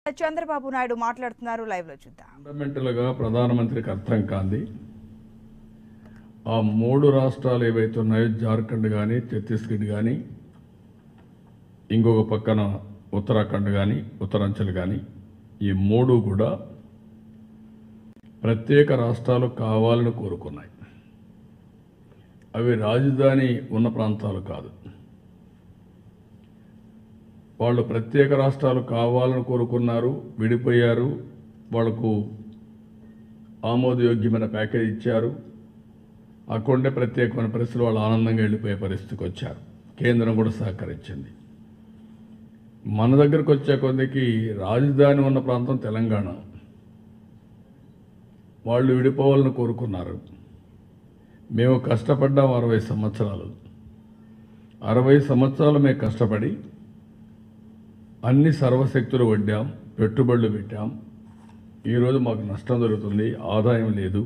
చంద్రబాబు నాయుడు మాట్లాడుతున్నారు లైవ్ లో చూద్దాం ఫండమెంటల్గా ప్రధానమంత్రికి అర్థం కాంది ఆ మూడు రాష్ట్రాలు ఏవైతే ఉన్నాయో జార్ఖండ్ కానీ ఛత్తీస్గఢ్ కానీ ఇంకొక పక్కన ఉత్తరాఖండ్ కానీ ఉత్తరాంచల్ కానీ ఈ మూడు కూడా ప్రత్యేక రాష్ట్రాలు కావాలని కోరుకున్నాయి అవి రాజధాని ఉన్న ప్రాంతాలు కాదు వాళ్ళు ప్రత్యేక రాష్ట్రాలు కావాలని కోరుకున్నారు విడిపోయారు వాళ్లకు ఆమోదయోగ్యమైన ప్యాకేజ్ ఇచ్చారు అక్కడే ప్రత్యేకమైన పరిస్థితులు వాళ్ళు ఆనందంగా వెళ్ళిపోయే పరిస్థితికి వచ్చారు కేంద్రం కూడా సహకరించింది మన దగ్గరకు వచ్చే కొద్దికి రాజధాని ఉన్న ప్రాంతం తెలంగాణ వాళ్ళు విడిపోవాలని కోరుకున్నారు మేము కష్టపడ్డాం అరవై సంవత్సరాలు అరవై సంవత్సరాలు మేము కష్టపడి అన్ని సర్వశక్తులు వడ్డాం పెట్టుబడులు పెట్టాం ఈరోజు మాకు నష్టం జరుగుతుంది ఆదాయం లేదు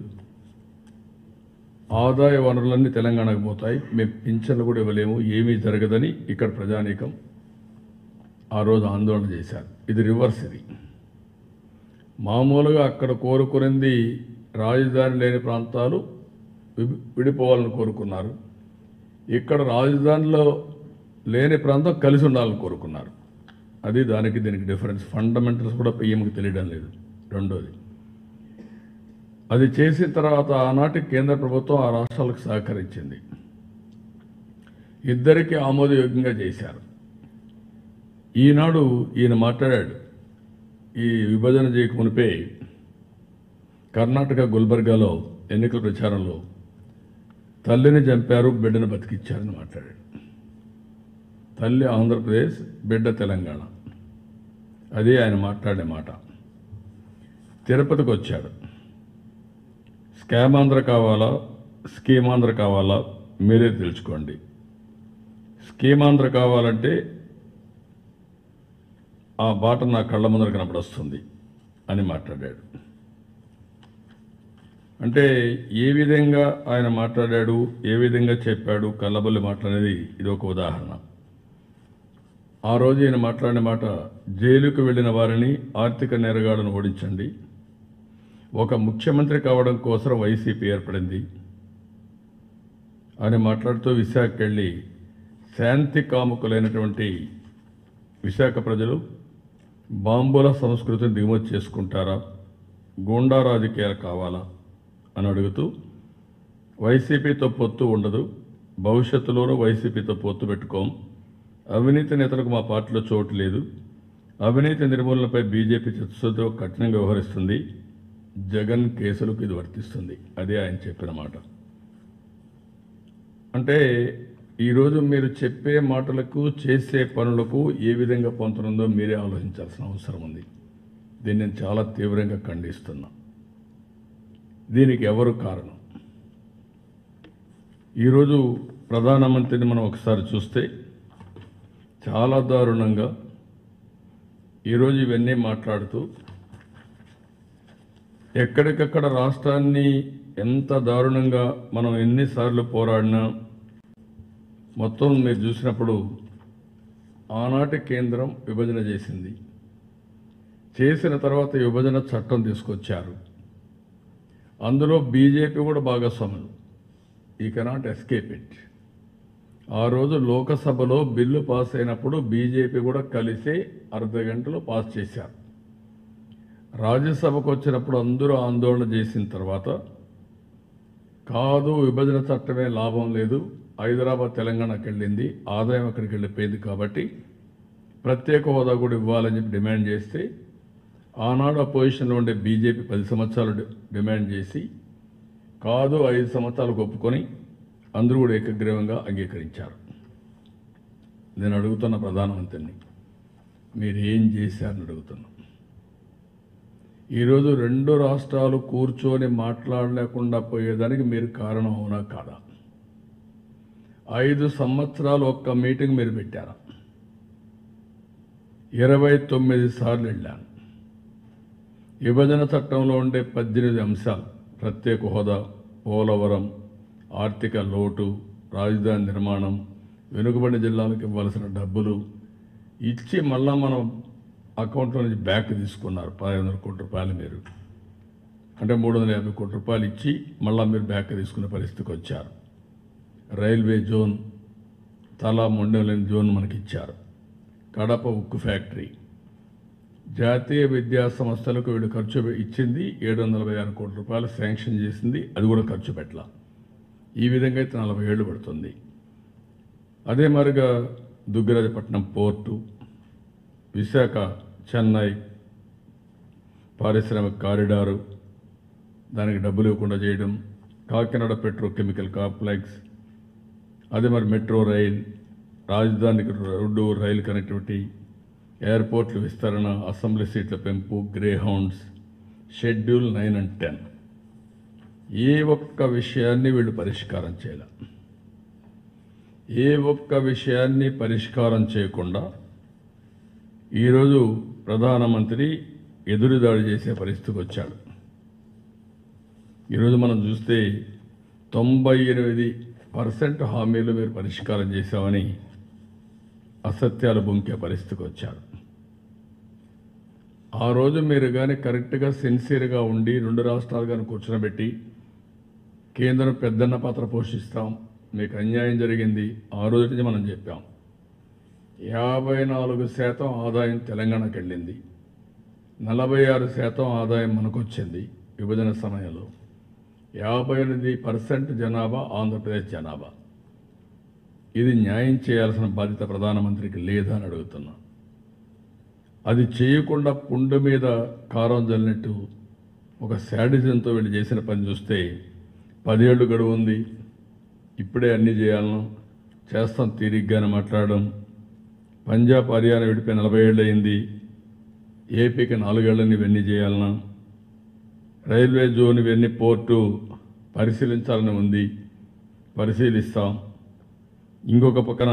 ఆదాయ వనరులన్నీ తెలంగాణకు పోతాయి మేము పింఛన్లు కూడా ఇవ్వలేము ఏమీ జరగదని ఇక్కడ ప్రజానీకం ఆ రోజు ఆందోళన చేశారు ఇది రివర్స్ ఇది మామూలుగా అక్కడ కోరుకునింది రాజధాని లేని ప్రాంతాలు వి- విడిపోవాలని కోరుకున్నారు ఇక్కడ రాజధానిలో లేని ప్రాంతం కలిసి ఉండాలని కోరుకున్నారు అది దానికి దీనికి డిఫరెన్స్ ఫండమెంటల్స్ కూడా పిఎంకి తెలియడం లేదు రెండోది అది చేసిన తర్వాత ఆనాటి కేంద్ర ప్రభుత్వం ఆ రాష్ట్రాలకు సహకరించింది ఇద్దరికి ఆమోదయోగ్యంగా చేశారు ఈనాడు ఈయన మాట్లాడాడు ఈ విభజన చేయకమునిపే కర్ణాటక గుల్బర్గాలో ఎన్నికల ప్రచారంలో తల్లిని చంపారు బిడ్డను బతికిచ్చారని మాట్లాడాడు తల్లి ఆంధ్రప్రదేశ్ బిడ్డ తెలంగాణ అదే ఆయన మాట్లాడే మాట తిరుపతికి వచ్చాడు స్కామ్ ఆంధ్ర కావాలా స్కీమ్ ఆంధ్ర కావాలా మీరే తెలుసుకోండి స్కీమ్ ఆంధ్ర కావాలంటే ఆ బాట నా కళ్ళ ముందర కనపడొస్తుంది అని మాట్లాడాడు అంటే ఏ విధంగా ఆయన మాట్లాడాడు ఏ విధంగా చెప్పాడు కళ్ళబొల్లి మాట్లాడేది ఇది ఒక ఉదాహరణ ఆ రోజు ఈయన మాట్లాడిన మాట జైలుకు వెళ్ళిన వారిని ఆర్థిక నేరగాళ్లను ఓడించండి ఒక ముఖ్యమంత్రి కావడం కోసం వైసీపీ ఏర్పడింది అని మాట్లాడుతూ విశాఖకి వెళ్ళి శాంతి కాముకులైనటువంటి విశాఖ ప్రజలు బాంబుల సంస్కృతిని దిగుమతి చేసుకుంటారా గూండా రాజకీయాలు కావాలా అని అడుగుతూ వైసీపీతో పొత్తు ఉండదు భవిష్యత్తులోనూ వైసీపీతో పొత్తు పెట్టుకోం అవినీతి నేతలకు మా పార్టీలో చోటు లేదు అవినీతి నిర్మూలనపై బీజేపీ చిత్తశుద్ధితో కఠినంగా వ్యవహరిస్తుంది జగన్ కేసులకు ఇది వర్తిస్తుంది అదే ఆయన చెప్పిన మాట అంటే ఈరోజు మీరు చెప్పే మాటలకు చేసే పనులకు ఏ విధంగా పొందుతుందో మీరే ఆలోచించాల్సిన అవసరం ఉంది దీన్ని నేను చాలా తీవ్రంగా ఖండిస్తున్నా దీనికి ఎవరు కారణం ఈరోజు ప్రధానమంత్రిని మనం ఒకసారి చూస్తే చాలా దారుణంగా ఈరోజు ఇవన్నీ మాట్లాడుతూ ఎక్కడికక్కడ రాష్ట్రాన్ని ఎంత దారుణంగా మనం ఎన్నిసార్లు పోరాడినా మొత్తం మీరు చూసినప్పుడు ఆనాటి కేంద్రం విభజన చేసింది చేసిన తర్వాత విభజన చట్టం తీసుకొచ్చారు అందులో బీజేపీ కూడా భాగస్వాములు ఈ కెనాట్ ఎస్కేప్ ఇట్ ఆ రోజు లోకసభలో బిల్లు పాస్ అయినప్పుడు బీజేపీ కూడా కలిసి అర్ధ గంటలో పాస్ చేశారు రాజ్యసభకు వచ్చినప్పుడు అందరూ ఆందోళన చేసిన తర్వాత కాదు విభజన చట్టమే లాభం లేదు హైదరాబాద్ తెలంగాణకి వెళ్ళింది ఆదాయం అక్కడికి వెళ్ళిపోయింది కాబట్టి ప్రత్యేక హోదా కూడా ఇవ్వాలని చెప్పి డిమాండ్ చేస్తే ఆనాడు అపోజిషన్లో ఉండే బీజేపీ పది సంవత్సరాలు డి- డిమాండ్ చేసి కాదు ఐదు సంవత్సరాలకు ఒప్పుకొని అందరూ కూడా ఏకగ్రీవంగా అంగీకరించారు నేను అడుగుతున్న ప్రధానమంత్రిని మీరు ఏం చేశారని అడుగుతున్నా ఈరోజు రెండు రాష్ట్రాలు కూర్చొని మాట్లాడలేకుండా పోయేదానికి మీరు కారణం అవునా కాదా ఐదు సంవత్సరాలు ఒక్క మీటింగ్ మీరు పెట్టారా ఇరవై తొమ్మిది సార్లు వెళ్ళాను విభజన చట్టంలో ఉండే పద్దెనిమిది అంశాలు ప్రత్యేక హోదా పోలవరం ఆర్థిక లోటు రాజధాని నిర్మాణం వెనుకబడిన జిల్లాలకు ఇవ్వాల్సిన డబ్బులు ఇచ్చి మళ్ళా మనం అకౌంట్లో నుంచి బ్యాక్ తీసుకున్నారు పదిహేను వందల కోట్ల రూపాయలు మీరు అంటే మూడు వందల యాభై కోట్ల రూపాయలు ఇచ్చి మళ్ళీ మీరు బ్యాక్ తీసుకునే పరిస్థితికి వచ్చారు రైల్వే జోన్ తలా మొండలేని జోన్ మనకి ఇచ్చారు కడప ఉక్కు ఫ్యాక్టరీ జాతీయ విద్యా సంస్థలకు వీళ్ళు ఖర్చు పె- ఇచ్చింది ఏడు వందల నలభై ఆరు కోట్ల రూపాయలు శాంక్షన్ చేసింది అది కూడా ఖర్చు పెట్టాల ఈ విధంగా అయితే నలభై ఏళ్ళు పడుతుంది అదే మరిగా దుగ్గరాజపట్నం పోర్టు విశాఖ చెన్నై పారిశ్రామిక కారిడారు దానికి డబ్బులు ఇవ్వకుండా చేయడం కాకినాడ పెట్రోకెమికల్ కాంప్లెక్స్ అదే మరి మెట్రో రైల్ రాజధానికి రోడ్డు రైలు కనెక్టివిటీ ఎయిర్పోర్ట్ల విస్తరణ అసెంబ్లీ సీట్ల పెంపు Greyhounds schedule nine and ten ఏ ఒక్క విషయాన్ని వీళ్ళు పరిష్కారం చేయాలి ఏ ఒక్క విషయాన్ని పరిష్కారం చేయకుండా ఈరోజు ప్రధానమంత్రి ఎదురుదాడి చేసే పరిస్థితికి వచ్చాడు ఈరోజు మనం చూస్తే తొంభై ఎనిమిది పర్సెంట్ హామీలు మీరు పరిష్కారం చేశామని అసత్యాలు బొంకే పరిస్థితికి వచ్చారు ఆ రోజు మీరు కానీ కరెక్ట్గా సిన్సియర్గా ఉండి రెండు రాష్ట్రాలు కానీ కూర్చోబెట్టి కేంద్రం పెద్దన్న పాత్ర పోషిస్తాం మీకు అన్యాయం జరిగింది ఆ రోజు నుంచి మనం చెప్పాం యాభై నాలుగు శాతం ఆదాయం తెలంగాణకు వెళ్ళింది నలభై ఆరు శాతం ఆదాయం మనకు వచ్చింది విభజన సమయంలో యాభై ఎనిమిది పర్సెంట్ జనాభా ఆంధ్రప్రదేశ్ జనాభా ఇది న్యాయం చేయాల్సిన బాధ్యత ప్రధానమంత్రికి లేదా అని అడుగుతున్నా అది చేయకుండా పుండు మీద కారం జల్లినట్టు ఒక శాడిజంతో వీళ్ళు చేసిన పని చూస్తే పదేళ్ళు గడువు ఉంది ఇప్పుడే అన్నీ చేయాలను చేస్తాం తీరిగ్గానే మాట్లాడడం పంజాబ్ హర్యానా విడిపోయి నలభై ఏళ్ళు అయింది ఏపీకి నాలుగేళ్ళని ఇవన్నీ చేయాలన్నా రైల్వే జోన్ ఇవన్నీ పోర్టు పరిశీలించాలని ఉంది పరిశీలిస్తాం ఇంకొక పక్కన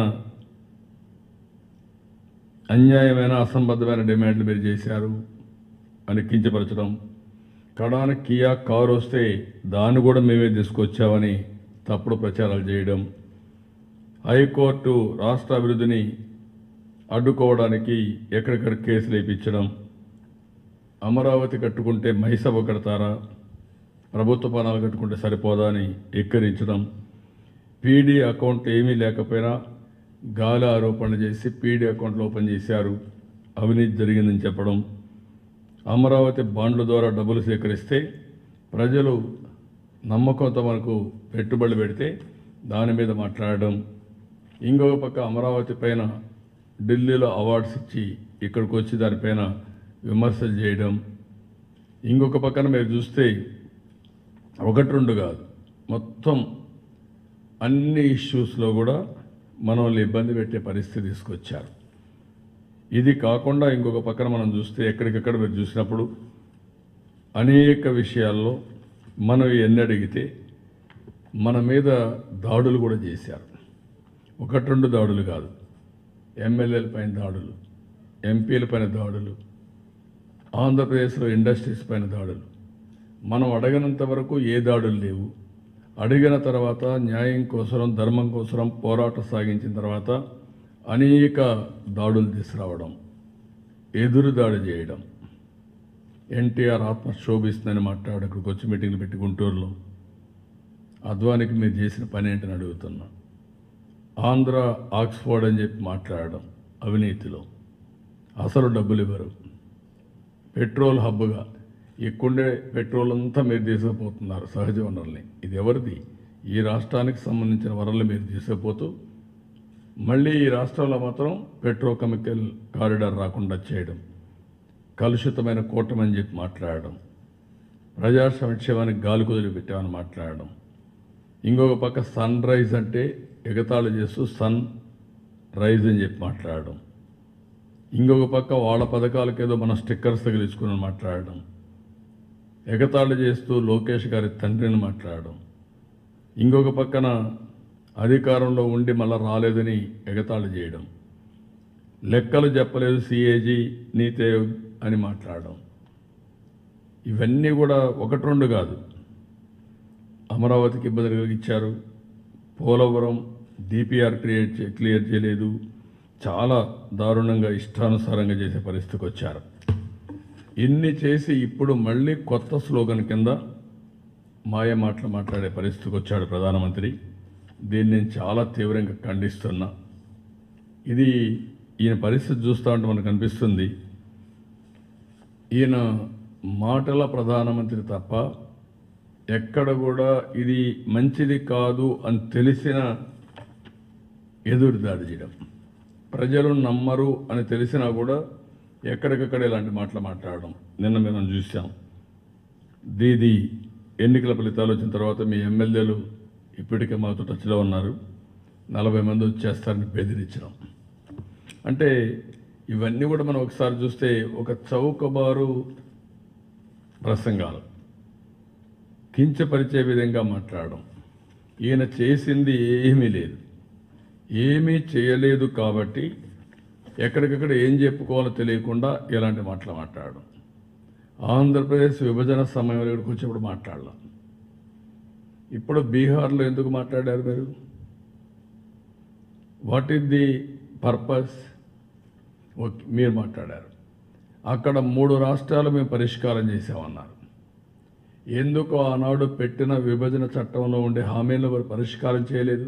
అన్యాయమైన అసంబద్ధమైన డిమాండ్లు మీరు చేశారు అని కించపరచడం కడాన కియా కారు వస్తే దాన్ని కూడా మేమే తీసుకొచ్చామని తప్పుడు ప్రచారాలు చేయడం హైకోర్టు రాష్ట్ర అభివృద్ధిని అడ్డుకోవడానికి ఎక్కడిక్కడ కేసులు వేయించడం అమరావతి కట్టుకుంటే మహిసభ కడతారా ప్రభుత్వ పనాలు కట్టుకుంటే సరిపోదా అని ఎక్కిరించడం పీడీ అకౌంట్ ఏమీ లేకపోయినా గాలి ఆరోపణ చేసి పీడీ అకౌంట్లు ఓపెన్ చేశారు అవినీతి జరిగిందని చెప్పడం అమరావతి బాండ్ల ద్వారా డబ్బులు సేకరిస్తే ప్రజలు నమ్మకంతో మనకు పెట్టుబడులు పెడితే దాని మీద మాట్లాడడం ఇంకొక పక్క అమరావతి పైన ఢిల్లీలో అవార్డ్స్ ఇచ్చి ఇక్కడికి వచ్చి దానిపైన విమర్శలు చేయడం ఇంకొక పక్కన మీరు చూస్తే ఒకటి రెండు కాదు మొత్తం అన్ని ఇష్యూస్లో కూడా మనల్ని ఇబ్బంది పెట్టే పరిస్థితి తీసుకొచ్చారు ఇది కాకుండా ఇంకొక పక్కన మనం చూస్తే ఎక్కడికక్కడ మీరు చూసినప్పుడు అనేక విషయాల్లో మనం ఎన్ని అడిగితే మన మీద దాడులు కూడా చేశారు ఒకటి రెండు దాడులు కాదు ఎమ్మెల్యేల పైన దాడులు ఎంపీల పైన దాడులు ఆంధ్రప్రదేశ్లో ఇండస్ట్రీస్ పైన దాడులు మనం అడగనంత వరకు ఏ దాడులు లేవు అడిగిన తర్వాత న్యాయం కోసరం ధర్మం కోసరం పోరాటం సాగించిన తర్వాత అనేక దాడులు తీసుకురావడం ఎదురు దాడి చేయడం ఎన్టీఆర్ ఆత్మ శోభిస్తుందని మాట్లాడు ఇక్కడికి వచ్చి మీటింగ్లు పెట్టి గుంటూరులో అద్వానికి మీరు చేసిన పని ఏంటని అడుగుతున్నా ఆంధ్ర ఆక్స్ఫోర్డ్ అని చెప్పి మాట్లాడడం అవినీతిలో అసలు డబ్బులు ఇవ్వరు పెట్రోల్ హబ్గా ఎక్కుండే పెట్రోల్ అంతా మీరు తీసుకుపోతున్నారు సహజ వనరుల్ని ఇది ఎవరిది ఈ రాష్ట్రానికి సంబంధించిన వనరులు మీరు తీసుకుపోతూ మళ్ళీ ఈ రాష్ట్రంలో మాత్రం పెట్రోకెమికల్ కారిడార్ రాకుండా చేయడం కలుషితమైన కూటమని చెప్పి మాట్లాడడం ప్రజా సంక్షేమానికి గాలి కుదిరి పెట్టామని మాట్లాడడం ఇంకొక పక్క సన్ రైజ్ అంటే ఎగతాళి చేస్తూ సన్ రైజ్ అని చెప్పి మాట్లాడడం ఇంకొక పక్క వాళ్ళ పథకాలకు ఏదో మనం స్టిక్కర్స్ తగిలించుకుని మాట్లాడడం ఎగతాళి చేస్తూ లోకేష్ గారి తండ్రిని మాట్లాడడం ఇంకొక పక్కన అధికారంలో ఉండి మళ్ళా రాలేదని ఎగతాళి చేయడం లెక్కలు చెప్పలేదు సిఏజీ నీతి ఆయోగ్ అని మాట్లాడడం ఇవన్నీ కూడా ఒకటి రెండు కాదు అమరావతికి ఇబ్బంది కలిగించారు పోలవరం డిపిఆర్ క్రియేట్ చే క్లియర్ చేయలేదు చాలా దారుణంగా ఇష్టానుసారంగా చేసే పరిస్థితికి వచ్చారు ఇన్ని చేసి ఇప్పుడు మళ్ళీ కొత్త స్లోగన్ కింద మాయ మాటలు మాట్లాడే పరిస్థితికి వచ్చాడు ప్రధానమంత్రి దీన్ని నేను చాలా తీవ్రంగా ఖండిస్తున్నా ఇది ఈయన పరిస్థితి చూస్తూ ఉంటే మనకు అనిపిస్తుంది ఈయన మాటల ప్రధానమంత్రి తప్ప ఎక్కడ కూడా ఇది మంచిది కాదు అని తెలిసిన ఎదురుదాడి చేయడం ప్రజలు నమ్మరు అని తెలిసినా కూడా ఎక్కడికక్కడ ఇలాంటి మాటలు మాట్లాడడం నిన్న మనం చూసాం దీది ఎన్నికల ఫలితాలు వచ్చిన తర్వాత మీ ఎమ్మెల్యేలు ఇప్పటికే మాతో టచ్లో ఉన్నారు నలభై మంది వచ్చేస్తారని బెదిరించడం అంటే ఇవన్నీ కూడా మనం ఒకసారి చూస్తే ఒక చౌకబారు ప్రసంగాలు కించపరిచే విధంగా మాట్లాడడం ఈయన చేసింది ఏమీ లేదు ఏమీ చేయలేదు కాబట్టి ఎక్కడికక్కడ ఏం చెప్పుకోవాలో తెలియకుండా ఇలాంటి మాటలు మాట్లాడడం ఆంధ్రప్రదేశ్ విభజన సమయంలో ఇక్కడికి వచ్చేప్పుడు మాట్లాడலாம் ఇప్పుడు బీహార్లో ఎందుకు మాట్లాడారు మీరు what is the purpose okay మీరు మాట్లాడారు అక్కడ మూడు రాష్ట్రాలు మేము పరిష్కారం చేసామన్నారు ఎందుకు ఆనాడు పెట్టిన విభజన చట్టంలో ఉండే హామీలను వారు పరిష్కారం చేయలేదు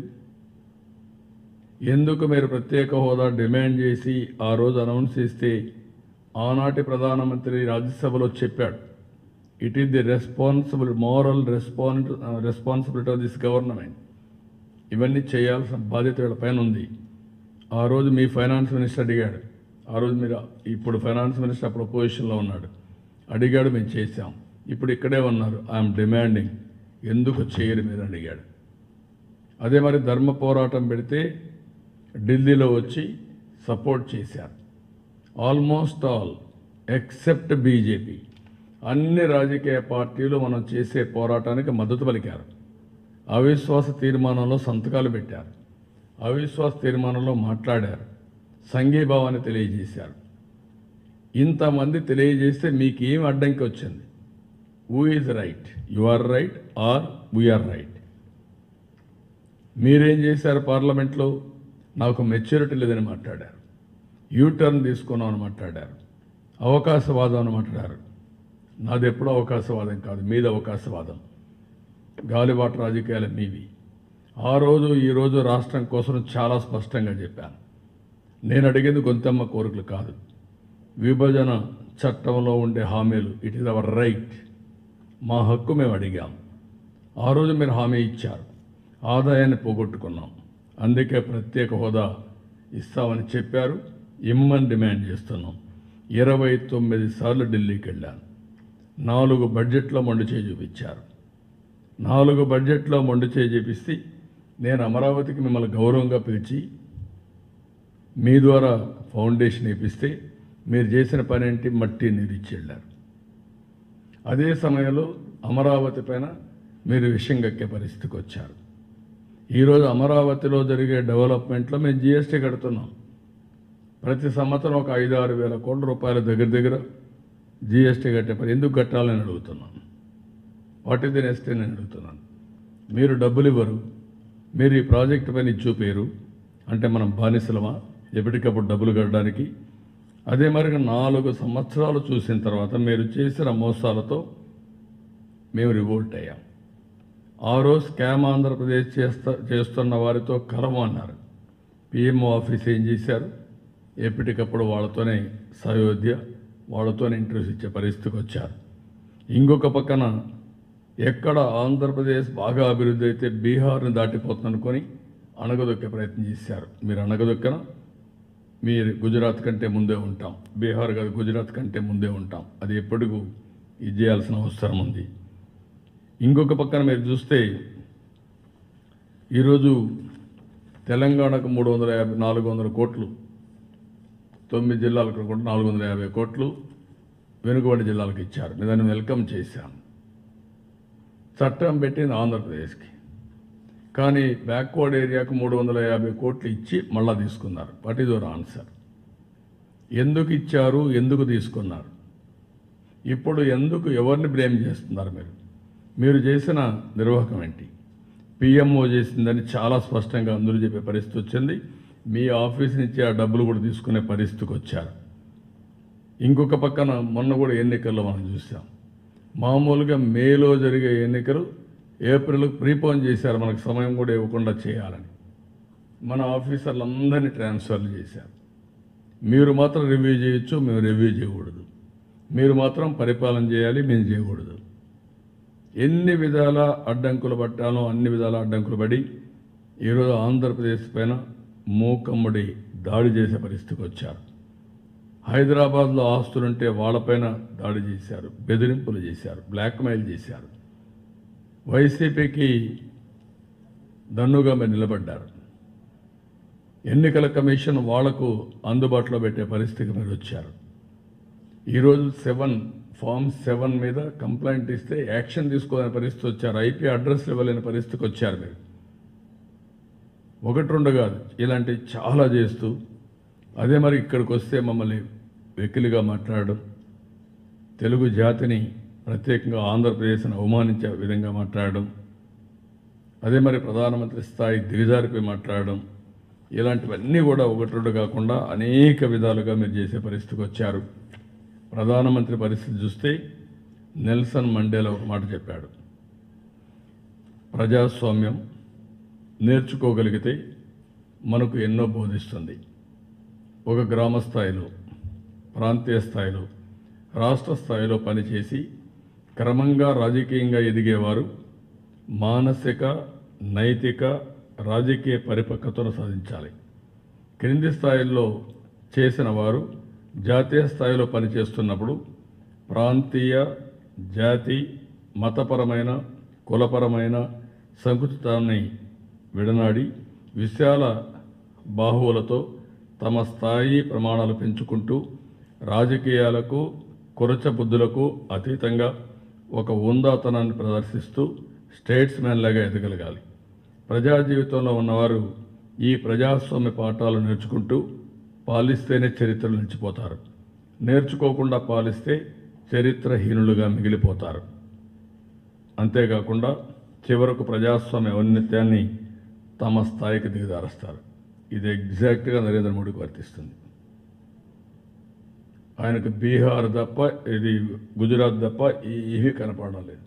ఎందుకు మీరు ప్రత్యేక హోదా డిమాండ్ చేసి ఆ రోజు అనౌన్స్ చేస్తే ఆనాటి ప్రధానమంత్రి రాజ్యసభలో చెప్పాడు it is the responsible moral response responsibility of this government ఇవన్నీ చేయాల్సిన బాధ్యత వీళ్ళ పైన ఉంది ఆ రోజు మీ ఫైనాన్స్ మినిస్టర్ అడిగాడు ఆ రోజు మీరు ఇప్పుడు ఫైనాన్స్ మినిస్టర్ అప్పుడు పొజిషన్లో ఉన్నాడు అడిగాడు మేము చేశాం ఇప్పుడు ఇక్కడే ఉన్నారు ఐఎమ్ డిమాండింగ్ ఎందుకు చేయరు మీరు అడిగాడు అదే మరి ధర్మ పోరాటం పెడితే ఢిల్లీలో వచ్చి సపోర్ట్ చేశారు ఆల్మోస్ట్ ఆల్ ఎక్సెప్ట్ బీజేపీ అన్ని రాజకీయ పార్టీలు మనం చేసే పోరాటానికి మద్దతు పలికారు అవిశ్వాస తీర్మానంలో సంతకాలు పెట్టారు అవిశ్వాస తీర్మానంలో మాట్లాడారు సంఘీభావాన్ని తెలియజేశారు ఇంతమంది తెలియజేస్తే మీకు ఏం అడ్డంకి వచ్చింది who is right you are right are we are right మీరేం చేశారు పార్లమెంట్లో నాకు మెచ్యూరిటీ లేదని మాట్లాడారు యూటర్న్ తీసుకున్నామని మాట్లాడారు అవకాశవాదం అని మాట్లాడారు నాది ఎప్పుడూ అవకాశవాదం కాదు మీది అవకాశవాదం గాలిబాట రాజకీయాలు మీవి ఆ రోజు ఈ రోజు రాష్ట్రం కోసం చాలా స్పష్టంగా చెప్పాను నేను అడిగేది గొంతమ్మ కోరికలు కాదు విభజన చట్టంలో ఉండే హామీలు ఇట్ ఈస్ అవర్ రైట్ మా హక్కు మేము అడిగాం ఆ రోజు మీరు హామీ ఇచ్చారు ఆదాయాన్ని పోగొట్టుకున్నాం అందుకే ప్రత్యేక హోదా ఇస్తామని చెప్పారు ఇమ్మని డిమాండ్ చేస్తున్నాం ఇరవై తొమ్మిది సార్లు ఢిల్లీకి వెళ్ళాను నాలుగు బడ్జెట్లో మొండి చేయి చూపించారు నాలుగు బడ్జెట్లో మొండి చేయి చూపిస్తే నేను అమరావతికి మిమ్మల్ని గౌరవంగా పిలిచి మీ ద్వారా ఫౌండేషన్ ఇప్పిస్తే మీరు చేసిన పని ఏంటి మట్టి నీరు ఇచ్చి వెళ్ళారు అదే సమయంలో అమరావతి పైన మీరు విషయం కక్కే పరిస్థితికి వచ్చారు ఈరోజు అమరావతిలో జరిగే డెవలప్మెంట్లో మేము జిఎస్టీ కడుతున్నాం ప్రతి సంవత్సరం ఒక ఐదు ఆరు వేల కోట్ల రూపాయల దగ్గర దగ్గర జిఎస్టీ కట్టే పని ఎందుకు కట్టాలని అడుగుతున్నాను వాట్ ఇస్ ది నెక్స్ట్ నేను అడుగుతున్నాను మీరు డబ్బులు ఇవ్వరు మీరు ఈ ప్రాజెక్ట్ పైన ఇది చూపారు అంటే మనం బానిసలమా ఎప్పటికప్పుడు డబ్బులు కట్టడానికి అదే మరి నాలుగు సంవత్సరాలు చూసిన తర్వాత మీరు చేసిన మోసాలతో మేము రివోల్ట్ అయ్యాం ఆ రోజు స్కామ్ ఆంధ్రప్రదేశ్ చేస్తా చేస్తున్న వారితో కలము అన్నారు పిఎంఓ ఆఫీస్ ఏం చేశారు ఎప్పటికప్పుడు వాళ్ళతోనే సయోధ్య వాళ్ళతోనే ఇంటర్వ్యూస్ ఇచ్చే పరిస్థితికి వచ్చారు ఇంకొక పక్కన ఎక్కడ ఆంధ్రప్రదేశ్ బాగా అభివృద్ధి అయితే బీహార్ని దాటిపోతుంది అనుకొని అణగదొక్కే ప్రయత్నం చేశారు మీరు అణగదొక్కన మీరు గుజరాత్ కంటే ముందే ఉంటాం బీహార్ కాదు గుజరాత్ కంటే ముందే ఉంటాం అది ఎప్పటికూ ఇది చేయాల్సిన అవసరం ఉంది ఇంకొక పక్కన మీరు చూస్తే ఈరోజు తెలంగాణకు మూడు వందల యాభై నాలుగు వందల కోట్లు తొమ్మిది జిల్లాలకు కూడా నాలుగు వందల యాభై కోట్లు వెనుకబడి జిల్లాలకు ఇచ్చారు నేను దాన్ని వెల్కమ్ చేశాను చట్టం పెట్టింది ఆంధ్రప్రదేశ్కి కానీ బ్యాక్వర్డ్ ఏరియాకు మూడు వందల యాభై కోట్లు ఇచ్చి మళ్ళా తీసుకున్నారు వాట్ ఈజ్ యువర్ ఆన్సర్ ఎందుకు ఇచ్చారు ఎందుకు తీసుకున్నారు ఇప్పుడు ఎందుకు ఎవరిని బ్లేమ్ చేస్తున్నారు మీరు మీరు చేసిన నిర్వాహకం ఏంటి పిఎంఓ చేసిందని చాలా స్పష్టంగా అందరూ చెప్పే పరిస్థితి వచ్చింది మీ ఆఫీస్ నుంచి ఆ డబ్బులు కూడా తీసుకునే పరిస్థితికి వచ్చారు ఇంకొక పక్కన మొన్న కూడా ఎన్నికల్లో మనం చూసాం మామూలుగా మేలో జరిగే ఎన్నికలు ఏప్రిల్ ప్రీపోన్ చేశారు మనకు సమయం కూడా ఇవ్వకుండా చేయాలని మన ఆఫీసర్లందరినీ ట్రాన్స్ఫర్లు చేశారు మీరు మాత్రం రివ్యూ చేయొచ్చు మేము రివ్యూ చేయకూడదు మీరు మాత్రం పరిపాలన చేయాలి మేము చేయకూడదు ఎన్ని విధాల అడ్డంకులు పట్టాలో అన్ని విధాల అడ్డంకులు పడి ఈరోజు ఆంధ్రప్రదేశ్ పైన మూకమ్ముడి దాడి చేసే పరిస్థితికి వచ్చారు హైదరాబాద్లో ఆస్తులుంటే వాళ్ళపైన దాడి చేశారు బెదిరింపులు చేశారు బ్లాక్మెయిల్ చేశారు వైసీపీకి దన్నుగా మీరు నిలబడ్డారు ఎన్నికల కమిషన్ వాళ్లకు అందుబాటులో పెట్టే పరిస్థితికి మీరు వచ్చారు ఈరోజు సెవెన్ ఫామ్ సెవెన్ మీద కంప్లైంట్ ఇస్తే యాక్షన్ తీసుకోవాలని పరిస్థితి వచ్చారు ఐపీ అడ్రస్ ఇవ్వలేని పరిస్థితికి వచ్చారు మీరు ఒకటి రెండు కాదు ఇలాంటివి చాలా చేస్తూ అదే మరి ఇక్కడికి వస్తే మమ్మల్ని వెకిలిగా మాట్లాడడం తెలుగు జాతిని ప్రత్యేకంగా ఆంధ్రప్రదేశ్ని అవమానించే విధంగా మాట్లాడడం అదే మరి ప్రధానమంత్రి స్థాయి దిగజారిపోయి మాట్లాడడం ఇలాంటివన్నీ కూడా ఒకటి రెండు కాకుండా అనేక విధాలుగా మీరు చేసే పరిస్థితికి వచ్చారు ప్రధానమంత్రి పరిస్థితి చూస్తే నెల్సన్ మండేలా ఒక మాట చెప్పాడు ప్రజాస్వామ్యం నేర్చుకోగలిగితే మనకు ఎన్నో బోధిస్తుంది ఒక గ్రామ స్థాయిలో ప్రాంతీయ స్థాయిలో రాష్ట్ర స్థాయిలో పనిచేసి క్రమంగా రాజకీయంగా ఎదిగేవారు మానసిక నైతిక రాజకీయ పరిపక్వతను సాధించాలి క్రింది స్థాయిల్లో చేసిన వారు జాతీయ స్థాయిలో పనిచేస్తున్నప్పుడు ప్రాంతీయ జాతి మతపరమైన కులపరమైన సంకుచితాన్ని విడనాడి విశాల బాహువులతో తమ స్థాయి ప్రమాణాలు పెంచుకుంటూ రాజకీయాలకు కురచ బుద్ధులకు అతీతంగా ఒక ఉందాతనాన్ని ప్రదర్శిస్తూ స్టేట్స్మెన్ లాగా ఎదగలగాలి ప్రజా జీవితంలో ఉన్నవారు ఈ ప్రజాస్వామ్య పాఠాలు నేర్చుకుంటూ పాలిస్తేనే చరిత్రలు నిలిచిపోతారు నేర్చుకోకుండా పాలిస్తే చరిత్రహీనులుగా మిగిలిపోతారు అంతేకాకుండా చివరకు ప్రజాస్వామ్య ఔన్నత్యాన్ని తమ స్థాయికి దిగజారుస్తారు ఇది ఎగ్జాక్ట్గా నరేంద్ర మోడీకి వర్తిస్తుంది ఆయనకు బీహార్ తప్ప ఇది గుజరాత్ తప్ప ఈ- ఇవి కనపడడం లేదు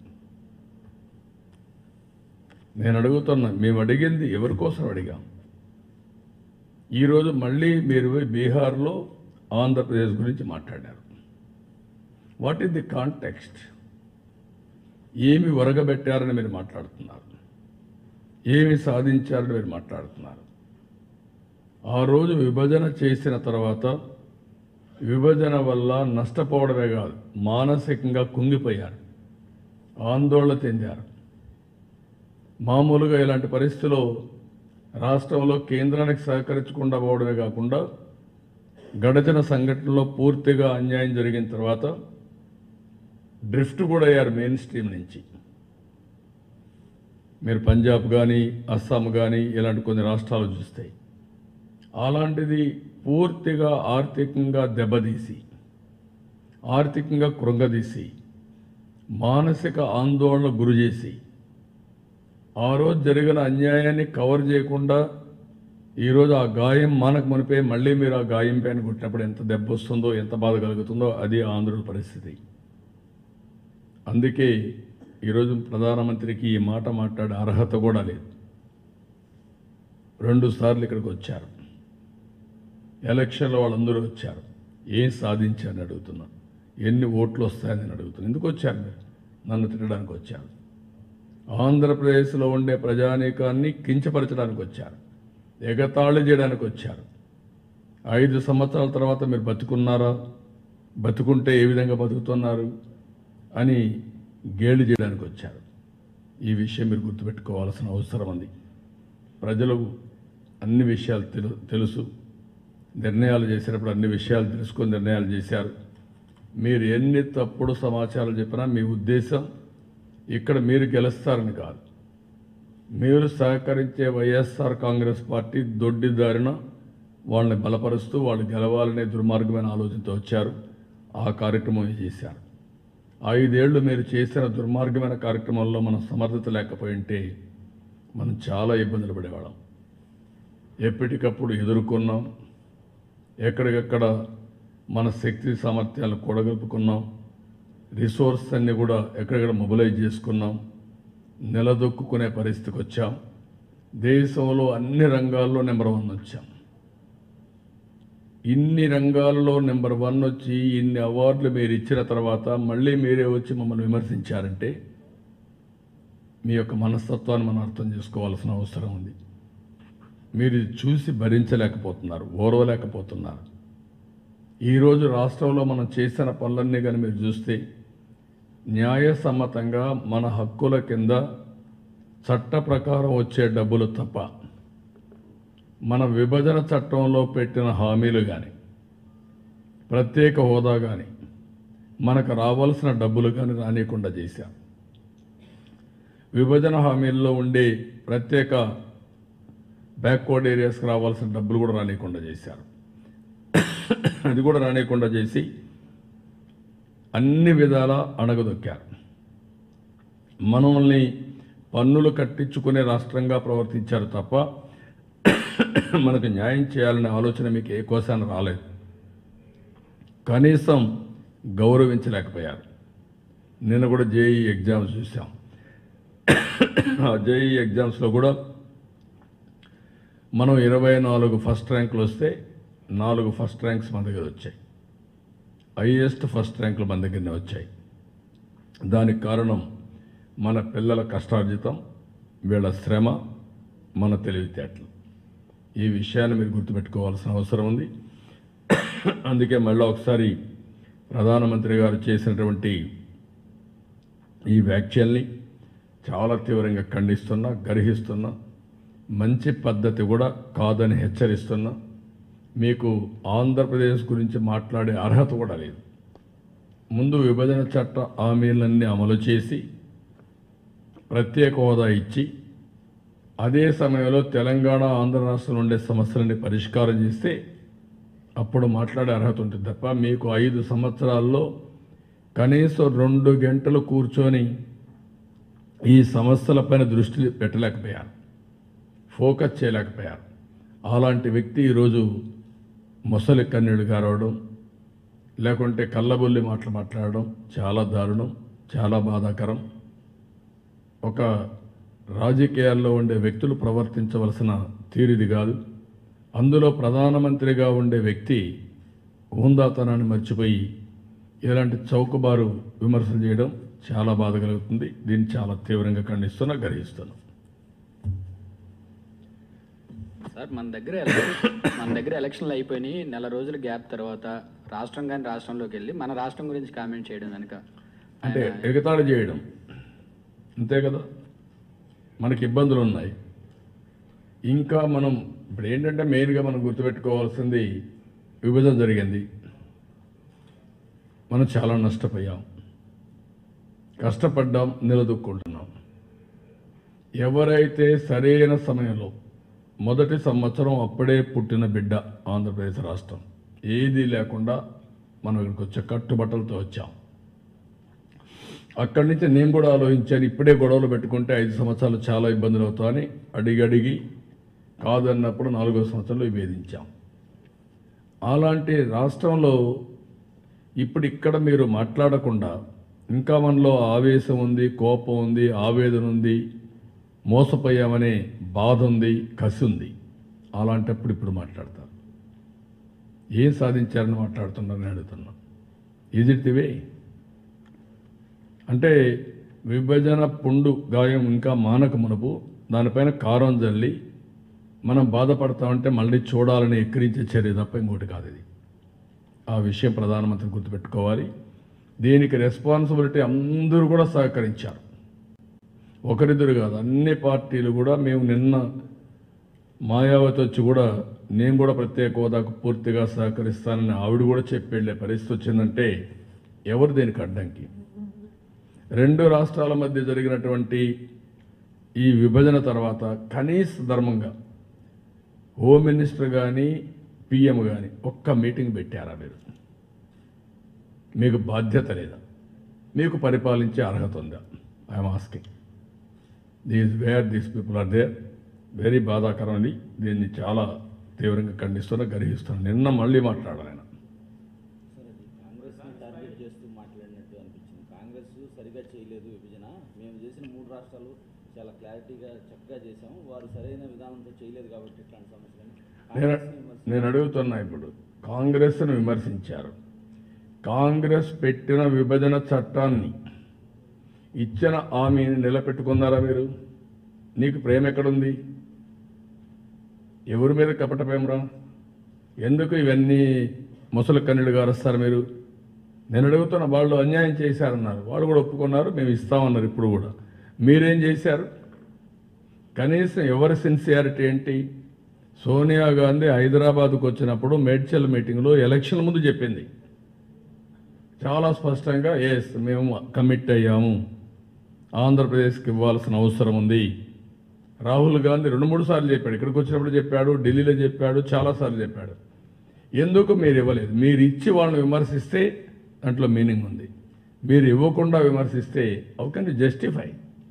నేను అడుగుతున్నా మేము అడిగింది ఎవరి కోసం అడిగాం ఈరోజు మళ్ళీ మీరు పోయి బీహార్లో ఆంధ్రప్రదేశ్ గురించి మాట్లాడారు వాట్ ఈస్ ది కాంటెక్స్ట్ ఏమి ఒరగబెట్టారని మీరు మాట్లాడుతున్నారు ఏమి సాధించారని మీరు మాట్లాడుతున్నారు ఆ రోజు విభజన చేసిన తర్వాత విభజన వల్ల నష్టపోవడమే కాదు మానసికంగా కుంగిపోయారు ఆందోళన చెందారు మామూలుగా ఇలాంటి పరిస్థితిలో రాష్ట్రంలో కేంద్రానికి సహకరించకుండా పోవడమే కాకుండా గడచిన సంఘటనలో పూర్తిగా అన్యాయం జరిగిన తర్వాత డ్రిఫ్ట్ కూడా అయ్యారు మెయిన్ స్ట్రీమ్ నుంచి మీరు పంజాబ్ కానీ అస్సాం కానీ ఇలాంటి కొన్ని రాష్ట్రాలు చూస్తాయి అలాంటిది పూర్తిగా ఆర్థికంగా దెబ్బతీసి ఆర్థికంగా కృంగదీసి మానసిక ఆందోళన గురి చేసి ఆ రోజు జరిగిన అన్యాయాన్ని కవర్ చేయకుండా ఈరోజు ఆ గాయం మనకు మునిపే మళ్ళీ మీరు ఆ గాయం పైన కొట్టినప్పుడు ఎంత దెబ్బ వస్తుందో ఎంత బాధ కలుగుతుందో అది ఆంధ్రుల పరిస్థితి అందుకే ఈరోజు ప్రధానమంత్రికి ఈ మాట మాట్లాడే అర్హత కూడా లేదు రెండు సార్లు ఇక్కడికి వచ్చారు ఎలక్షన్లో వాళ్ళందరూ వచ్చారు ఏం సాధించారని అడుగుతున్నాను ఎన్ని ఓట్లు వస్తాయని నేను అడుగుతున్నాను ఎందుకు వచ్చారు మీరు నన్ను తినడానికి వచ్చారు ఆంధ్రప్రదేశ్లో ఉండే ప్రజానీకాన్ని కించపరచడానికి వచ్చారు ఎగతాళి చేయడానికి వచ్చారు ఐదు సంవత్సరాల తర్వాత మీరు బతుకున్నారా బతుకుంటే ఏ విధంగా బతుకుతున్నారు అని గేలి చేయడానికి వచ్చారు ఈ విషయం మీరు గుర్తుపెట్టుకోవాల్సిన అవసరం ఉంది ప్రజలు అన్ని విషయాలు తెలు తెలుసు నిర్ణయాలు చేసినప్పుడు అన్ని విషయాలు తెలుసుకొని నిర్ణయాలు చేశారు మీరు ఎన్ని తప్పుడు సమాచారం చెప్పినా మీ ఉద్దేశం ఇక్కడ మీరు గెలుస్తారని కాదు మీరు సహకరించే వైఎస్ఆర్ కాంగ్రెస్ పార్టీ దొడ్డిదారిన వాళ్ళని బలపరుస్తూ వాళ్ళు గెలవాలనే దుర్మార్గమైన ఆలోచనతో వచ్చారు ఆ కార్యక్రమం చేశారు ఐదేళ్లు మీరు చేసిన దుర్మార్గమైన కార్యక్రమాల్లో మనం సమర్థత లేకపోయి ఉంటే మనం చాలా ఇబ్బందులు పడేవాళ్ళం ఎప్పటికప్పుడు ఎదుర్కొన్నాం ఎక్కడికక్కడ మన శక్తి సామర్థ్యాలు కూడగలుపుకున్నాం రిసోర్స్ అన్ని కూడా ఎక్కడెక్కడ మొబిలైజ్ చేసుకున్నాం నిలదొక్కునే పరిస్థితికి వచ్చాం దేశంలో అన్ని రంగాల్లో నెంబర్ వన్ వచ్చాం ఇన్ని రంగాల్లో నెంబర్ వన్ వచ్చి ఇన్ని అవార్డులు మీరు ఇచ్చిన తర్వాత మళ్ళీ మీరే వచ్చి మమ్మల్ని విమర్శించారంటే మీ యొక్క మనస్తత్వాన్ని మనం అర్థం చేసుకోవాల్సిన అవసరం ఉంది మీరు ఇది చూసి భరించలేకపోతున్నారు ఓర్వలేకపోతున్నారు ఈరోజు రాష్ట్రంలో మనం చేసిన పనులన్నీ కానీ మీరు చూస్తే న్యాయసమ్మతంగా మన హక్కుల కింద చట్ట ప్రకారం వచ్చే డబ్బులు తప్ప మన విభజన చట్టంలో పెట్టిన హామీలు కానీ ప్రత్యేక హోదా కానీ మనకు రావాల్సిన డబ్బులు కానీ రానియకుండా చేశాం విభజన హామీల్లో ఉండే ప్రత్యేక బ్యాక్వర్డ్ ఏరియాస్కి రావాల్సిన డబ్బులు కూడా రానియకుండా చేశారు అది కూడా రానియకుండా చేసి అన్ని విధాల అణగదొక్కారు మనల్ని పన్నులు కట్టించుకునే రాష్ట్రంగా ప్రవర్తించారు తప్ప మనకు న్యాయం చేయాలనే ఆలోచన మీకు ఏ కోసాన రాలేదు కనీసం గౌరవించలేకపోయారు నిన్న కూడా జేఈ ఎగ్జామ్స్ చూసాం ఆ జేఈ ఎగ్జామ్స్లో కూడా మనం ఇరవై నాలుగు ఫస్ట్ ర్యాంకులు వస్తే నాలుగు ఫస్ట్ ర్యాంక్స్ మన దగ్గర వచ్చాయి హైయెస్ట్ ఫస్ట్ ర్యాంకులు మన దగ్గరనే వచ్చాయి దానికి కారణం మన పిల్లల కష్టార్జితం వీళ్ళ శ్రమ మన తెలివితేటలు ఈ విషయాన్ని మీరు గుర్తుపెట్టుకోవాల్సిన అవసరం ఉంది అందుకే మళ్ళీ ఒకసారి ప్రధానమంత్రి గారు చేసినటువంటి ఈ వ్యాఖ్యల్ని చాలా తీవ్రంగా ఖండిస్తున్నా గర్హిస్తున్నా మంచి పద్ధతి కూడా కాదని హెచ్చరిస్తున్నా మీకు ఆంధ్రప్రదేశ్ గురించి మాట్లాడే అర్హత కూడా లేదు ముందు విభజన చట్ట హామీలన్నీ అమలు చేసి ప్రత్యేక హోదా ఇచ్చి అదే సమయంలో తెలంగాణ ఆంధ్ర రాష్ట్రంలో ఉండే సమస్యలని పరిష్కారం చేస్తే అప్పుడు మాట్లాడే అర్హత ఉంటుంది తప్ప మీకు ఐదు సంవత్సరాల్లో కనీసం రెండు గంటలు కూర్చొని ఈ సమస్యలపైన దృష్టి పెట్టలేకపోయారు ఫోకస్ చేయలేకపోయారు అలాంటి వ్యక్తి ఈరోజు ముసలి కన్నీడు గారవడం లేకుంటే కళ్ళబొల్లి మాటలు మాట్లాడడం చాలా దారుణం చాలా బాధాకరం ఒక రాజకీయాల్లో ఉండే వ్యక్తులు ప్రవర్తించవలసిన తీరిది కాదు అందులో ప్రధానమంత్రిగా ఉండే వ్యక్తి హుందాతనాన్ని మర్చిపోయి ఇలాంటి చౌకబారు విమర్శలు చేయడం చాలా బాధ కలుగుతుంది దీన్ని చాలా తీవ్రంగా ఖండిస్తున్నా గ్రహిస్తున్నాం సార్ మన దగ్గర ఎలక్షన్ మన దగ్గర ఎలక్షన్లు అయిపోయినాయి నెల రోజుల గ్యాప్ తర్వాత రాష్ట్రం కానీ రాష్ట్రంలోకి వెళ్ళి మన రాష్ట్రం గురించి కామెంట్ చేయడం కనుక అంటే ఎగతాళి చేయడం అంతే కదా మనకి ఇబ్బందులు ఉన్నాయి ఇంకా మనం ఇప్పుడు ఏంటంటే మెయిన్గా మనం గుర్తుపెట్టుకోవాల్సింది విభజన జరిగింది మనం చాలా నష్టపోయాం కష్టపడ్డాం నిలదొక్కుంటున్నాం ఎవరైతే సరైన సమయంలో మొదటి సంవత్సరం అప్పుడే పుట్టిన బిడ్డ ఆంధ్రప్రదేశ్ రాష్ట్రం ఏది లేకుండా మనం ఇక్కడికి వచ్చే కట్టుబట్టలతో వచ్చాం అక్కడి నుంచి నేను కూడా ఆలోచించాను ఇప్పుడే గొడవలు పెట్టుకుంటే ఐదు సంవత్సరాలు చాలా ఇబ్బందులు అవుతాయని అడిగి అడిగి కాదన్నప్పుడు నాలుగో సంవత్సరంలో విభేదించాం అలాంటి రాష్ట్రంలో ఇప్పుడు ఇక్కడ మీరు మాట్లాడకుండా ఇంకా మనలో ఆవేశం ఉంది కోపం ఉంది ఆవేదన ఉంది మోసపోయామనే బాధ ఉంది కసి ఉంది అలాంటప్పుడు ఇప్పుడు మాట్లాడతారు ఏం సాధించారని మాట్లాడుతున్నారని అడుగుతున్నా ఈజ్ ఇట్ ది వే అంటే విభజన పుండు గాయం ఇంకా మానక మునుపు దానిపైన కారం జల్లి మనం బాధపడతామంటే మళ్ళీ చూడాలని ఎక్కిరించే చర్య తప్ప ఇంకోటి కాదు ఇది ఆ విషయం ప్రధానమంత్రి గుర్తుపెట్టుకోవాలి దీనికి రెస్పాన్సిబిలిటీ అందరూ కూడా సహకరించారు ఒకరిద్దరు కాదు అన్ని పార్టీలు కూడా మేము నిన్న మాయావతి వచ్చి కూడా నేను కూడా ప్రత్యేక హోదాకు పూర్తిగా సహకరిస్తానని ఆవిడ కూడా చెప్పి వెళ్ళే పరిస్థితి వచ్చిందంటే ఎవరు దీనికి అడ్డంకి రెండు రాష్ట్రాల మధ్య జరిగినటువంటి ఈ విభజన తర్వాత కనీస ధర్మంగా హోమ్ మినిస్టర్ కానీ పిఎం కానీ ఒక్క మీటింగ్ పెట్టారా మీరు మీకు బాధ్యత లేదా మీకు పరిపాలించే అర్హత ఉందా I'm asking these where these people are there very బాధాకరమైనది దీన్ని చాలా తీవ్రంగా ఖండిస్తున్నా గర్హిస్తున్నా నిన్న మళ్ళీ మాట్లాడాలి ఆయన సార్ అది కాంగ్రెస్ని టార్గెట్ చేస్తూ మాట్లాడినట్టు అనిపించింది కాంగ్రెస్ సరిగా చేయలేదు విభజన మేము చేసిన మూడు రాష్ట్రాలు చాలా క్లారిటీగా చక్కగా చేసాము వారు సరైన విధానంతో చేయలేదు కాబట్టి ఇట్లాంటి సమస్యలని నేను కాంగ్రెస్ని విమర్శించారు. నేను అడుగుతున్నా ఇప్పుడు కాంగ్రెస్ను విమర్శించారు కాంగ్రెస్ పెట్టిన విభజన చట్టాన్ని ఇచ్చిన హామీని నిలబెట్టుకున్నారా మీరు నీకు ప్రేమ ఎక్కడుంది ఎవరి మీద కపట ప్రేమరా ఎందుకు ఇవన్నీ ముసలి కన్నుడు గారుస్తారు మీరు నేను అడుగుతున్న వాళ్ళు అన్యాయం చేశారన్నారు వాళ్ళు కూడా ఒప్పుకున్నారు మేము ఇస్తామన్నారు ఇప్పుడు కూడా మీరేం చేశారు కనీసం ఎవరి సిన్సియారిటీ ఏంటి సోనియా గాంధీ హైదరాబాద్కు వచ్చినప్పుడు మేడ్చల్ మీటింగ్లో ఎలక్షన్ ముందు చెప్పింది చాలా స్పష్టంగా ఎస్ మేము కమిట్ అయ్యాము ఆంధ్రప్రదేశ్కి ఇవ్వాల్సిన అవసరం ఉంది రాహుల్ గాంధీ రెండు మూడు సార్లు చెప్పాడు ఇక్కడికి వచ్చినప్పుడు చెప్పాడు ఢిల్లీలో చెప్పాడు చాలాసార్లు చెప్పాడు ఎందుకు మీరు ఇవ్వలేదు మీరు ఇచ్చి వాళ్ళని విమర్శిస్తే దాంట్లో మీనింగ్ ఉంది మీరు ఇవ్వకుండా విమర్శిస్తే హౌ కెన్ యూ జస్టిఫై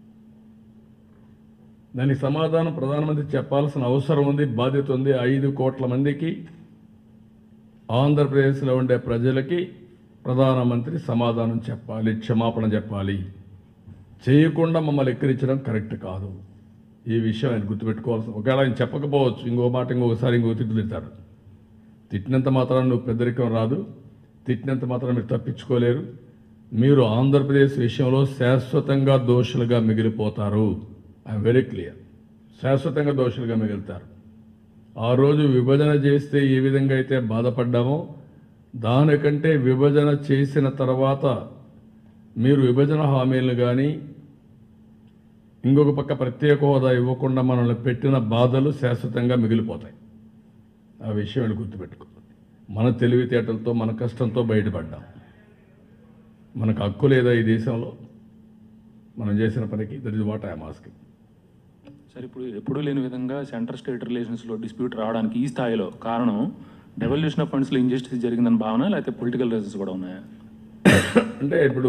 దానికి సమాధానం ప్రధానమంత్రి చెప్పాల్సిన అవసరం ఉంది బాధ్యత ఉంది ఐదు కోట్ల మందికి ఆంధ్రప్రదేశ్లో ఉండే ప్రజలకి ప్రధానమంత్రి సమాధానం చెప్పాలి క్షమాపణ చెప్పాలి చేయకుండా మమ్మల్ని ఎక్కిరించడం కరెక్ట్ కాదు ఈ విషయం ఆయన గుర్తుపెట్టుకోవాల్సి ఒకవేళ ఆయన చెప్పకపోవచ్చు ఇంకో మాట ఇంకొకసారి ఇంకో తిట్టు తిడతారు తిట్టినంత మాత్రం నువ్వు పెద్దరికం రాదు తిట్టినంత మాత్రం మీరు తప్పించుకోలేరు మీరు ఆంధ్రప్రదేశ్ విషయంలో శాశ్వతంగా దోషులుగా మిగిలిపోతారు ఐఎమ్ వెరీ క్లియర్ శాశ్వతంగా దోషులుగా మిగులుతారు ఆ రోజు విభజన చేస్తే ఏ విధంగా అయితే బాధపడ్డామో దానికంటే విభజన చేసిన తర్వాత మీరు విభజన హామీలు కానీ ఇంకొక పక్క ప్రత్యేక హోదా ఇవ్వకుండా మనల్ని పెట్టిన బాధలు శాశ్వతంగా మిగిలిపోతాయి ఆ విషయం వీళ్ళు గుర్తుపెట్టుకో మన తెలివితేటలతో మన కష్టంతో బయటపడ్డాం మనకు హక్కు లేదా ఈ దేశంలో మనం చేసిన పనికి that is what I'm asking sir ఇప్పుడు ఎప్పుడూ లేని విధంగా సెంటర్ స్టేట్ రిలేషన్స్లో డిస్ప్యూట్ రావడానికి ఈ స్థాయిలో కారణం డెవల్యూషన్ ఆఫ్ ఫండ్స్లో ఇంజస్టిస్ జరిగిందని భావన లేకపోతే పొలిటికల్ రీజన్స్ కూడా ఉన్నాయా అంటే ఇప్పుడు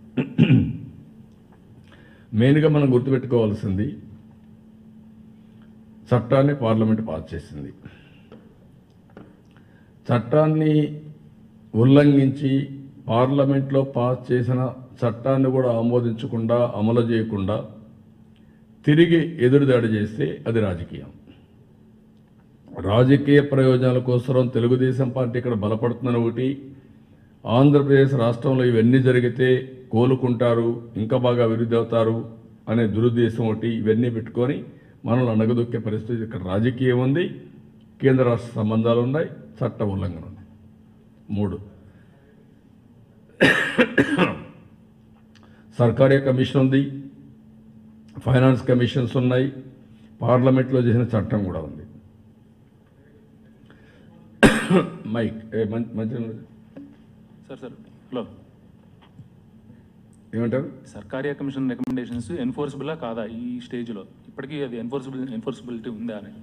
మెయిన్గా మనం గుర్తుపెట్టుకోవాల్సింది చట్టాన్ని పార్లమెంట్ పాస్ చేసింది చట్టాన్ని ఉల్లంఘించి పార్లమెంట్లో పాస్ చేసిన చట్టాన్ని కూడా ఆమోదించకుండా అమలు చేయకుండా తిరిగి ఎదురుదాడి చేస్తే అది రాజకీయం రాజకీయ ప్రయోజనాల కోసం తెలుగుదేశం పార్టీ ఇక్కడ బలపడుతుందని ఒకటి ఆంధ్రప్రదేశ్ రాష్ట్రంలో ఇవన్నీ జరిగితే కోలుకుంటారు ఇంకా బాగా అభివృద్ధి అవుతారు అనే దురుద్దేశం ఒకటి ఇవన్నీ పెట్టుకొని మనల్ని అణగదొక్కే పరిస్థితి ఇక్కడ రాజకీయం ఉంది కేంద్ర రాష్ట్ర సంబంధాలు ఉన్నాయి చట్ట ఉల్లంఘన ఉంది మూడు సర్కారీ కమిషన్ ఉంది ఫైనాన్స్ కమిషన్స్ ఉన్నాయి పార్లమెంట్లో చేసిన చట్టం కూడా ఉంది మైక్ ఏ మంచి మంచి సార్ సార్ హలో ఏమంటారు సర్కారీ కమిషన్ రికమెండేషన్స్ ఎన్ఫోర్సబులా కాదా ఈ స్టేజ్లో ఇప్పటికీ అది ఎన్ఫోర్సబుల్ ఎన్ఫోర్సబిలిటీ ఉందా అని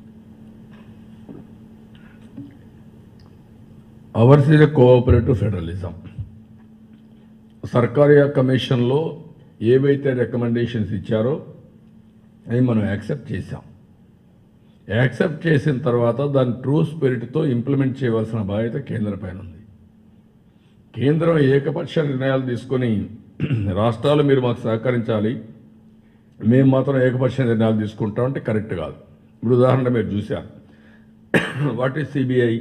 ours is a cooperative federalism సర్కారీ కమిషన్లో ఏవైతే రికమెండేషన్స్ ఇచ్చారో అవి మనం యాక్సెప్ట్ చేసాం యాక్సెప్ట్ చేసిన తర్వాత దాని ట్రూ స్పిరిట్తో ఇంప్లిమెంట్ చేయవలసిన బాధ్యత కేంద్రం పైన ఉంది కేంద్రం ఏకపక్ష నిర్ణయాలు తీసుకొని రాష్ట్రాలు మీరు మాకు సహకరించాలి మేము మాత్రం ఏకపక్ష నిర్ణయాలు తీసుకుంటాం అంటే కరెక్ట్ కాదు ఇప్పుడు ఉదాహరణ మీరు చూశారు వాట్ ఈస్ సిబిఐ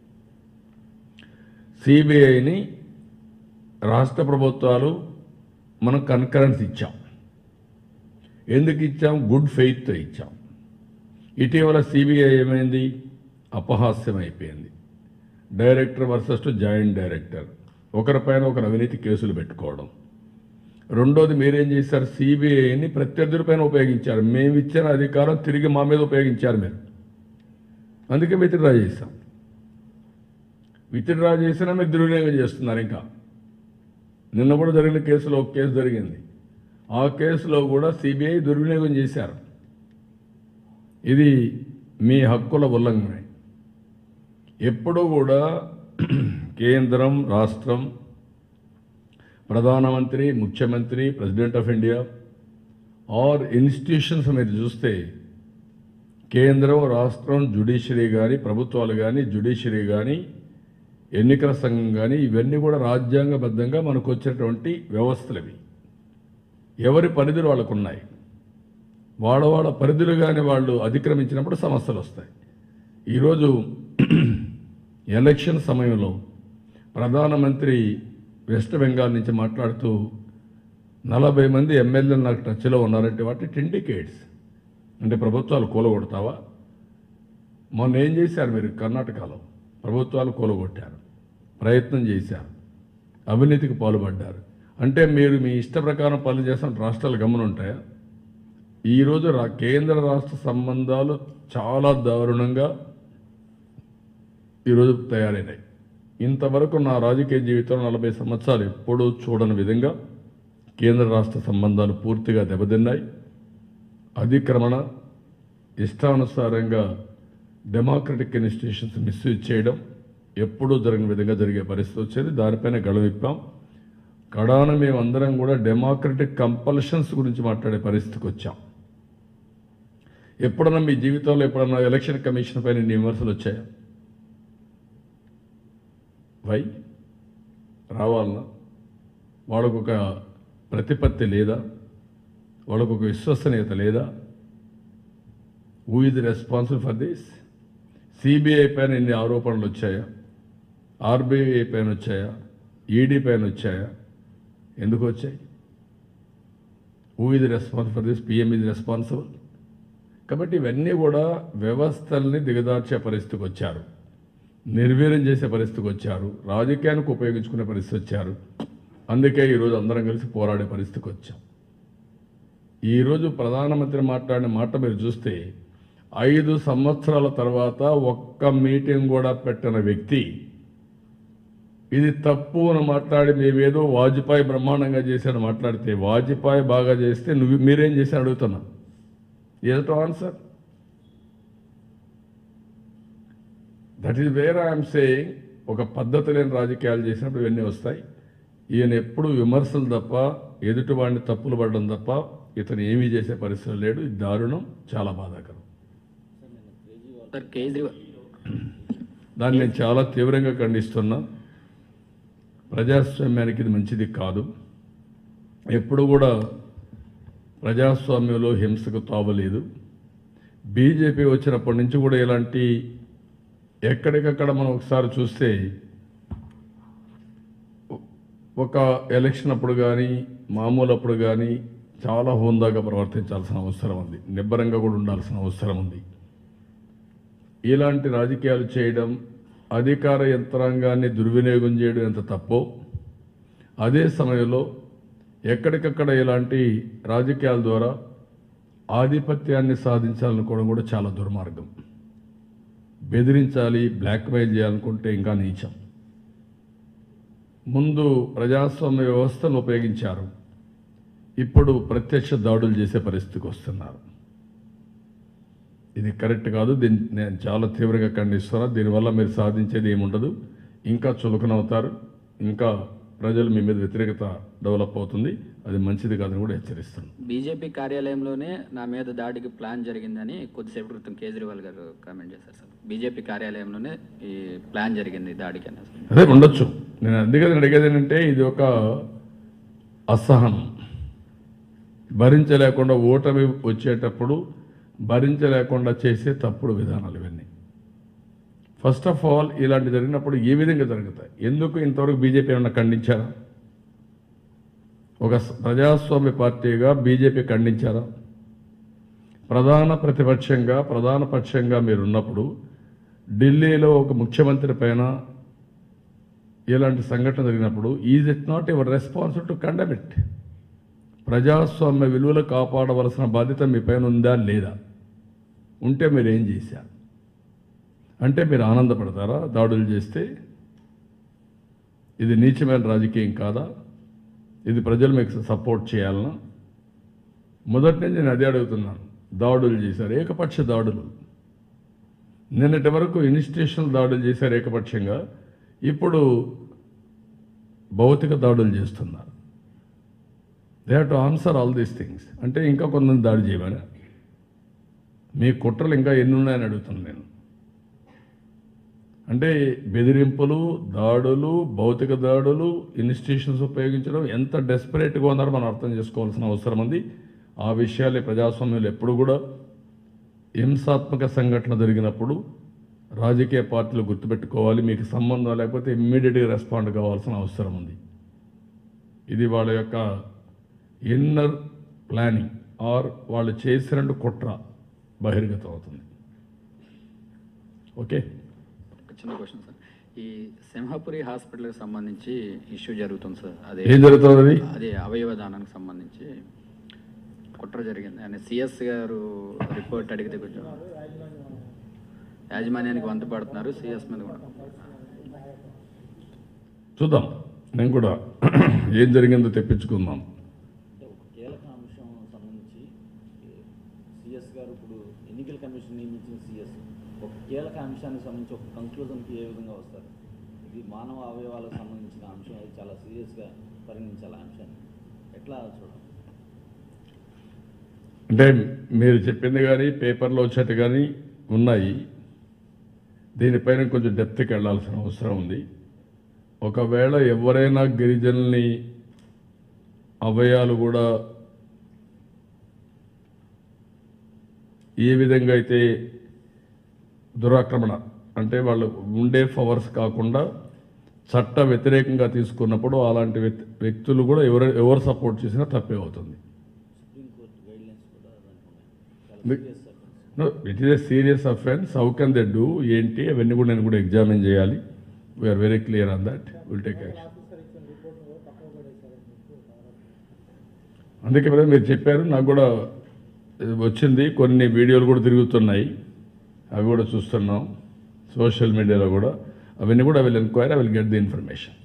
సిబిఐని రాష్ట్ర ప్రభుత్వాలు మనం కన్కరెన్స్ ఇచ్చాం ఎందుకు ఇచ్చాం గుడ్ ఫెయిత్తో ఇచ్చాం ఇటీవల సిబిఐ ఏమైంది అపహాస్యం అయిపోయింది director versus to joint director ఒకరిపైన ఒకరు అవినీతి కేసులు పెట్టుకోవడం రెండోది మీరేం చేశారు సిబిఐని ప్రత్యర్థులపైన ఉపయోగించారు మేము ఇచ్చిన అధికారం తిరిగి మా మీద ఉపయోగించారు మీరు అందుకే విత్డ్రా చేశాం విత్డ్రా చేసినా మీరు దుర్వినియోగం చేస్తున్నారు ఇంకా నిన్న కూడా జరిగిన కేసులో ఒక కేసు జరిగింది ఆ కేసులో కూడా సిబిఐ దుర్వినియోగం చేశారు ఇది మీ హక్కుల ఉల్లంఘన ఎప్పుడూ కూడా కేంద్రం రాష్ట్రం ప్రధానమంత్రి ముఖ్యమంత్రి president of India are institutions మీరు చూస్తే కేంద్రం రాష్ట్రం జుడిషియరీ కానీ ప్రభుత్వాలు కానీ జుడిషియరీ కానీ ఎన్నికల సంఘం కానీ ఇవన్నీ కూడా రాజ్యాంగబద్ధంగా మనకు వచ్చినటువంటి వ్యవస్థలు ఇవి ఎవరి పరిధులు వాళ్ళకు ఉన్నాయి వాళ్ళ వాళ్ళ పరిధులు కానీ వాళ్ళు అతిక్రమించినప్పుడు సమస్యలు వస్తాయి ఈరోజు ఎలక్షన్ సమయంలో ప్రధానమంత్రి వెస్ట్ బెంగాల్ నుంచి మాట్లాడుతూ నలభై మంది ఎమ్మెల్యేలు నాకు టచ్లో ఉన్నారంటే వాటి టిండికేట్స్ అంటే ప్రభుత్వాలు కూలగొడతావా మొన్న ఏం చేశారు మీరు కర్ణాటకలో ప్రభుత్వాలు కూలగొట్టారు ప్రయత్నం చేశారు అవినీతికి పాల్పడ్డారు అంటే మీరు మీ ఇష్ట ప్రకారం పనులు చేస్తున్న రాష్ట్రాలు గమనుంటాయా ఈరోజు రా కేంద్ర రాష్ట్ర సంబంధాలు చాలా దారుణంగా ఈరోజు తయారైనాయి ఇంతవరకు నా రాజకీయ జీవితంలో నలభై సంవత్సరాలు ఎప్పుడూ చూడని విధంగా కేంద్ర రాష్ట్ర సంబంధాలు పూర్తిగా దెబ్బతిన్నాయి అధిక్రమణ ఇష్టానుసారంగా డెమోక్రటిక్ ఇన్స్టిట్యూషన్స్ మిస్యూజ్ చేయడం ఎప్పుడూ జరిగిన విధంగా జరిగే పరిస్థితి వచ్చేది దానిపైన గడవిప్పాం కడాన మేమందరం కూడా డెమోక్రటిక్ కంపల్షన్స్ గురించి మాట్లాడే పరిస్థితికి వచ్చాం ఎప్పుడన్నా మీ జీవితంలో ఎప్పుడన్నా ఎలక్షన్ కమిషన్ పైన ఇన్ని విమర్శలు వచ్చాయా వై రావాలన్నా వాళ్ళకు ఒక ప్రతిపత్తి లేదా వాళ్ళకు ఒక విశ్వసనీయత లేదా who is responsible for this CBI పైన ఇన్ని ఆరోపణలు వచ్చాయా ఆర్బీఐ పైన వచ్చాయా ఈడీ పైన వచ్చాయా ఎందుకు వచ్చాయి హూ ఇది రెస్పాన్సిబుల్ ఫర్ దిస్ పిఎం ఇది రెస్పాన్సిబుల్ కాబట్టి ఇవన్నీ కూడా వ్యవస్థల్ని దిగదార్చే పరిస్థితికి వచ్చారు నిర్వీర్యం చేసే పరిస్థితికి వచ్చారు రాజకీయానికి ఉపయోగించుకునే పరిస్థితి వచ్చారు అందుకే ఈరోజు అందరం కలిసి పోరాడే పరిస్థితికి వచ్చాం ఈరోజు ప్రధానమంత్రి మాట్లాడిన మాట మీరు చూస్తే ఐదు సంవత్సరాల తర్వాత ఒక్క మీటింగ్ కూడా పెట్టిన వ్యక్తి ఇది తప్పు అని మాట్లాడి మేమేదో వాజ్పేయి బ్రహ్మాండంగా చేశాడు మాట్లాడితే వాజ్పేయి బాగా చేస్తే నువ్వు మీరేం చేశారు అడుగుతున్నా ఏదో answer that is where I'm saying ఒక పద్ధతి లేని రాజకీయాలు చేసినప్పుడు ఇవన్నీ వస్తాయి ఈయన ఎప్పుడు విమర్శలు తప్ప ఎదుటి వాడిని తప్పులు పడడం తప్ప ఇతను ఏమీ చేసే పరిస్థితి లేడు ఇది దారుణం చాలా బాధాకరం సార్ కేజ్రీవాల్ దాన్ని నేను చాలా తీవ్రంగా ఖండిస్తున్నా ప్రజాస్వామ్యానికి ఇది మంచిది కాదు ఎప్పుడు కూడా ప్రజాస్వామ్యంలో హింసకు తావలేదు బీజేపీ వచ్చినప్పటి నుంచి కూడా ఇలాంటి ఎక్కడికక్కడ మనం ఒకసారి చూస్తే ఒక ఎలక్షన్ అప్పుడు కానీ మామూలు అప్పుడు కానీ చాలా హోందాగా ప్రవర్తించాల్సిన అవసరం ఉంది నిబ్బరంగా కూడా ఉండాల్సిన అవసరం ఉంది ఇలాంటి రాజకీయాలు చేయడం అధికార యంత్రాంగాన్ని దుర్వినియోగం చేయడం ఎంత తప్పో అదే సమయంలో ఎక్కడికక్కడ ఇలాంటి రాజకీయాల ద్వారా ఆధిపత్యాన్ని సాధించాలనుకోవడం కూడా చాలా దుర్మార్గం బెదిరించాలి బ్లాక్మెయిల్ చేయాలనుకుంటే ఇంకా నీచం ముందు ప్రజాస్వామ్య వ్యవస్థను ఉపయోగించారు ఇప్పుడు ప్రత్యక్ష దాడులు చేసే పరిస్థితికి వస్తున్నారు ఇది కరెక్ట్ కాదు దీన్ని నేను చాలా తీవ్రంగా ఖండిస్తున్నా దీనివల్ల మీరు సాధించేది ఏముండదు ఇంకా చులకనవుతారు ఇంకా ప్రజలు మీ మీద వ్యతిరేకత డెవలప్ అవుతుంది అది మంచిది కాదని కూడా హెచ్చరిస్తాను బీజేపీ కార్యాలయంలోనే నా మీద దాడికి ప్లాన్ జరిగిందని కొద్దిసేపు క్రితం కేజ్రీవాల్ గారు కామెంట్ చేశారు సార్ బీజేపీ కార్యాలయంలోనే ఈ ప్లాన్ జరిగింది దాడికి అన్నారు సార్ అదే ఉండొచ్చు నేను అందుకని అడిగేది ఏంటంటే ఇది ఒక అసహనం భరించలేకుండా ఓటమి వచ్చేటప్పుడు భరించలేకుండా చేసే తప్పుడు విధానాలు ఇవన్నీ ఫస్ట్ ఆఫ్ ఆల్ ఇలాంటి జరిగినప్పుడు ఏ విధంగా జరుగుతాయి ఎందుకు ఇంతవరకు బీజేపీ ఏమన్నా ఖండించారా ఒక స- ప్రజాస్వామ్య పార్టీగా బీజేపీ ఖండించారా ప్రధాన ప్రతిపక్షంగా ప్రధాన పక్షంగా మీరు ఉన్నప్పుడు ఢిల్లీలో ఒక ముఖ్యమంత్రి పైన ఇలాంటి సంఘటన జరిగినప్పుడు is it not your responsible to condemn it ప్రజాస్వామ్య విలువలు కాపాడవలసిన బాధ్యత మీ పైన ఉందా లేదా ఉంటే మీరు ఏం చేశారు అంటే మీరు ఆనందపడతారా దాడులు చేస్తే ఇది నీచమైన రాజకీయం కాదా ఇది ప్రజలు మీకు సపోర్ట్ చేయాలనా మొదటి నుంచి నేను అదే అడుగుతున్నాను దాడులు చేశారు ఏకపక్ష దాడులు నిన్నటి వరకు ఇన్స్టిట్యూషనల్ దాడులు చేశారు ఏకపక్షంగా ఇప్పుడు భౌతిక దాడులు చేస్తున్నారు they have to answer all these things అంటే ఇంకా కొంతమంది దాడి చేయమని మీ కుట్రలు ఇంకా ఎన్ని ఉన్నాయని అడుగుతున్నాను నేను అంటే బెదిరింపులు దాడులు భౌతిక దాడులు ఇన్స్టిట్యూషన్స్ ఉపయోగించడం ఎంత డెస్పరేట్గా ఉన్నారో మనం అర్థం చేసుకోవాల్సిన అవసరం ఉంది ఆ విషయాలే ప్రజాస్వామ్యంలో ఎప్పుడు కూడా హింసాత్మక సంఘటన జరిగినప్పుడు రాజకీయ పార్టీలు గుర్తుపెట్టుకోవాలి మీకు సంబంధం లేకపోతే ఇమ్మీడియట్గా రెస్పాండ్ కావాల్సిన అవసరం ఉంది ఇది వాళ్ళ యొక్క ఇన్నర్ ప్లానింగ్ ఆర్ వాళ్ళు చేసినట్టు కుట్ర బహిర్గతం అవుతుంది ఓకే ఒక చిన్న క్వశ్చన్ సార్ ఈ సింహాపురి హాస్పిటల్కి సంబంధించి ఇష్యూ జరుగుతుంది సార్ అదే ఏం జరుగుతుంది అదే అవయవ దానానికి సంబంధించి కుట్ర జరిగింది అని సిఎస్ గారు రిపోర్ట్ అడిగితే కొంచెం యాజమాన్యానికి వంత పడుతున్నారు సిఎస్ మీద కూడా చూద్దాం నేను కూడా ఏం జరిగిందో తెప్పించుకుందాం అంటే ఒక కీలక అంశం సంబంధించి సిఎస్ గారు ఇప్పుడు ఎన్నికల కమిషన్ నియమించిన సిఎస్ ఒక కీలక అంశానికి సంబంధించి ఒక కంక్లూజన్కి ఏ విధంగా వస్తారు ఇది మానవ అవయవాలకు సంబంధించిన అంశం అది చాలా సీరియస్గా పరిగణించాలి ఆ అంశాన్ని ఎట్లా చూడాలి అంటే మీరు చెప్పింది కానీ పేపర్లో వచ్చేట్టు కానీ ఉన్నాయి దీనిపైన కొంచెం డెప్త్కి వెళ్ళాల్సిన అవసరం ఉంది ఒకవేళ ఎవరైనా గిరిజనుల్ని అవయాలు కూడా ఏ విధంగా అయితే దురాక్రమణ అంటే వాళ్ళు ఉండే పవర్స్ కాకుండా చట్ట వ్యతిరేకంగా తీసుకున్నప్పుడు అలాంటి వ్యక్తి- వ్యక్తులు కూడా ఎవరు ఎవరు సపోర్ట్ చేసినా తప్పే అవుతుంది సుప్రీంకోర్టు గైడ్లైన్స్ కూడా దానికి ఉన్నాయి చాలా మీ- serious offence no it is a serious offence how can they do ఏంటి అవన్నీ కూడా నేను కూడా ఎగ్జామిన్ చేయాలి we are very clear on that will take action అందుకే కదా మీరు చెప్పారు నాకు కూడా ఇది వచ్చింది కొన్ని వీడియోలు కూడా తిరుగుతున్నాయి అవి కూడా చూస్తున్నాం సోషల్ మీడియాలో కూడా అవన్నీ కూడా will enquiry I will get the information